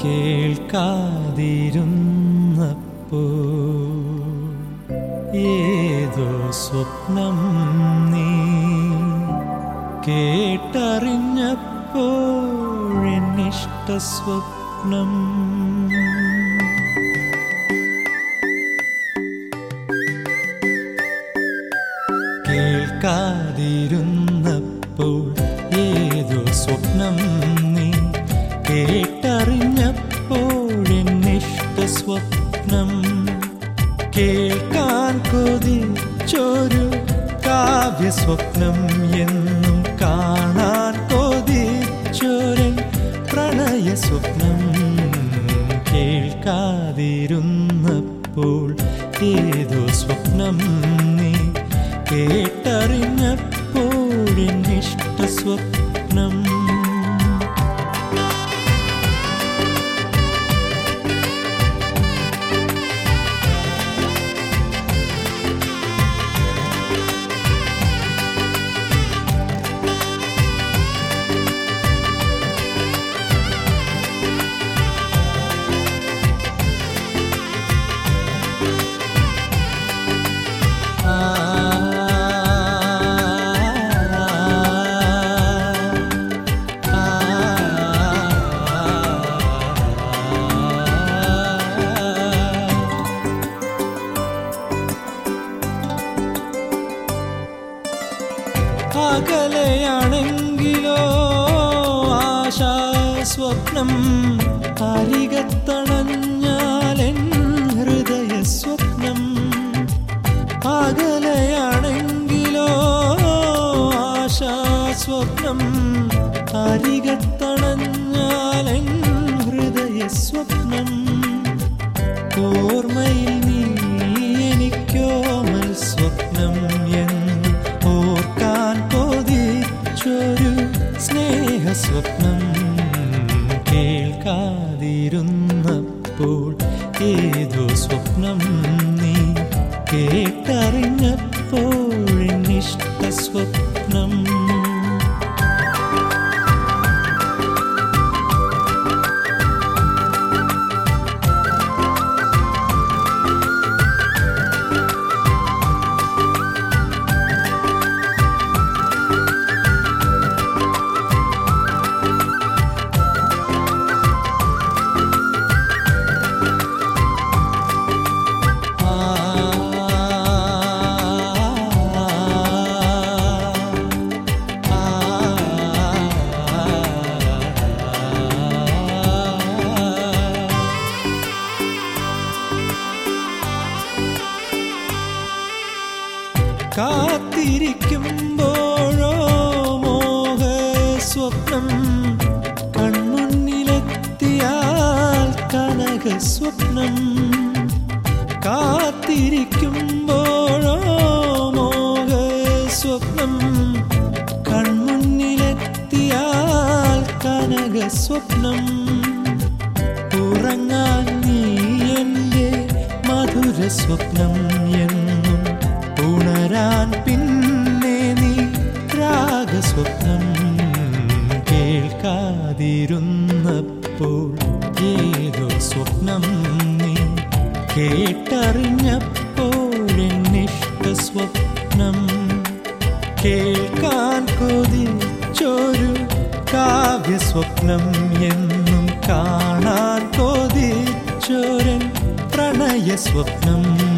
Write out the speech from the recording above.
കേൾക്കാതിരുന്നപ്പോ ഏതോ സ്വപ്നം നീ കേട്ടറിഞ്ഞപ്പോഴെന്നിഷ്ട സ്വപ്നം കേൾക്കാതിരുന്നപ്പോൾ ഏതോ സ്വപ്നം നീ കേട്ടറിഞ്ഞപ്പോഴെന്നിഷ്ട സ്വപ്നം കേൾക്കാൻ കൊതിച്ചൊരു കാവ്യസ്വപ്നം എന്നും കാണാൻ കൊതിച്ചൊരൻ പ്രണയ സ്വപ്നം കേൾക്കാതിരുന്നപ്പോൾ ഏതോ സ്വപ്നം നീ കേട്ടറിഞ്ഞപ്പോഴെന്നിഷ്ട സ്വപ്നം അകലെയാണെങ്കിലോ ആശാ സ്വപ്നം അരികത്തണഞ്ഞാലെൻ ഹൃദയ സ്വപ്നം അകലെയാണെങ്കിലോ ആശാ സ്വപ്നം അരികത്തണഞ്ഞാലെൻ ഹൃദയ സ്വപ്നം ഓർമ്മയിൽ നീ എനിക്കോമൽ സ്വപ്നം എന്ന് ഓർക്കാൻ കൊതിച്ചൊരു സ്നേഹ സ്വപ്നം കേൾക്കാതിരുന്നപ്പോൾ ഏതോ സ്വപ്നം നീ കേട്ടറിഞ്ഞപ്പോഴെന്നിഷ്ട സ്വപ്നം കാത്തിരിക്കുമ്പോഴോ മോഹ സ്വപ്നം കൺമുന്നിലെത്തിയാൽ കനക സ്വപ്നം കാത്തിരിക്കുമ്പോഴോ മോഹ സ്വപ്നം കൺമുന്നിലെത്തിയാൽ കനക സ്വപ്നം ഉറങ്ങാൻ നീ എൻ്റെ മധുര സ്വപ്നം എന്നും ഉണരാൻ പിന്നെ നീ രാഗസ്വപ്നം കേൾക്കാതിരുന്നപ്പോൾ ഏതോ സ്വപ്നം നീ കേട്ടറിഞ്ഞപ്പോഴെന്നിഷ്ട സ്വപ്നം കേൾക്കാൻ കൊതിച്ചൊരു കാവ്യസ്വപ്നം എന്നും കാണാൻ കൊതിച്ചൊരൻ പ്രണയ സ്വപ്നം